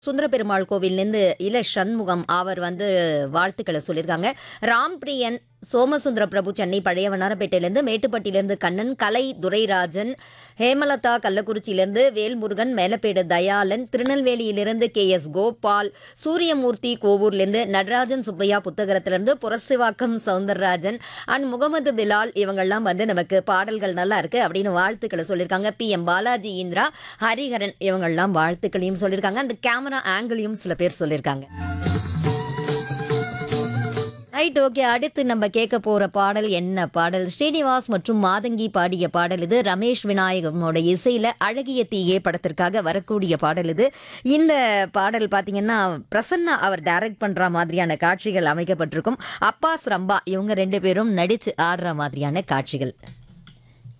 சுந்தர பெருமாள் கோவில்லேருந்து இல சண்முகம் அவர் வந்து வாழ்த்துக்களை சொல்லியிருக்காங்க ராம்பிரியன் சோமசுந்தர பிரபு சென்னை பழைய வண்ணாரப்பேட்டையிலேருந்து மேட்டுப்பட்டியிலேருந்து கண்ணன் கலை துரைராஜன் ஹேமலதா கள்ளக்குறிச்சியிலேருந்து வேல்முருகன் மேலப்பேடு தயாளன் திருநெல்வேலியிலிருந்து கே எஸ் கோபால் சூரியமூர்த்தி கோவூர்லேருந்து நடராஜன் சுப்பையா புத்தகரத்திலிருந்து புரசிவாக்கம் சவுந்தரராஜன் அண்ட் முகமது பிலால் இவங்கெல்லாம் வந்து நமக்கு பாடல்கள் நல்லா இருக்கு அப்படின்னு வாழ்த்துக்களை சொல்லியிருக்காங்க பி எம் பாலாஜி இந்திரா ஹரிஹரன் இவங்கெல்லாம் வாழ்த்துக்களையும் சொல்லியிருக்காங்க அந்த கேமரா ஆங்கிளையும் சில பேர் சொல்லியிருக்காங்க ரைட் ஓகே அடுத்து நம்ம கேட்க போற பாடல் என்ன பாடல் ஸ்ரீனிவாஸ் மற்றும் மாதங்கி பாடிய பாடல் இது ரமேஷ் விநாயகமோட இசையில அழகிய தீயே படத்திற்காக வரக்கூடிய பாடல் இது இந்த பாடல் பாத்தீங்கன்னா பிரசன்னா அவர் டைரக்ட் பண்ற மாதிரியான காட்சிகள் அமைக்கப்பட்டிருக்கும் அப்பாஸ் ரம்பா இவங்க ரெண்டு பேரும் நடிச்சு ஆடுற மாதிரியான காட்சிகள்